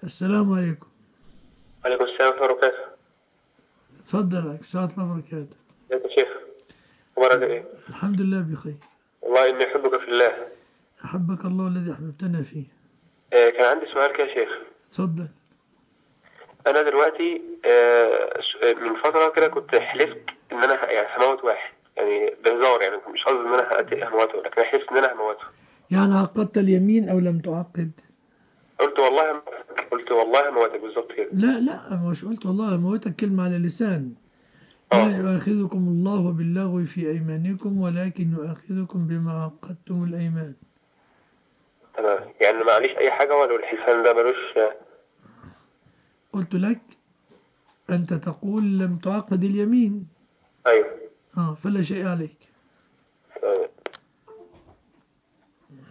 السلام عليكم وعليكم السلام ورحمة الله وبركاته تفضل عليك ساعة الله وبركاته ازيك يا شيخ أخبارك إيه؟ الحمد لله بخير والله إني أحبك في الله أحبك الله الذي أحببتنا فيه آه، كان عندي سؤال كده يا شيخ تفضل أنا دلوقتي آه، س- من فترة كده كنت حلفت إن أنا ه- يعني هموت واحد يعني بهزار يعني مش قصدي إن أنا هقتل هموته لكن حلفت إن أنا هموته يعني عقدت اليمين أو لم تعقد قلت والله هموتك قلت والله هموتك بالظبط كده لا لا مش قلت والله موتك كلمة على اللسان آه. لا يؤاخذكم الله باللغو في أيمانكم ولكن يؤاخذكم بما عقدتم الأيمان تمام يعني معليش أي حاجة ولا الحلفان ده ملوش آه، قلت لك أنت تقول لم تعقد اليمين أيوه آه فلا شيء عليك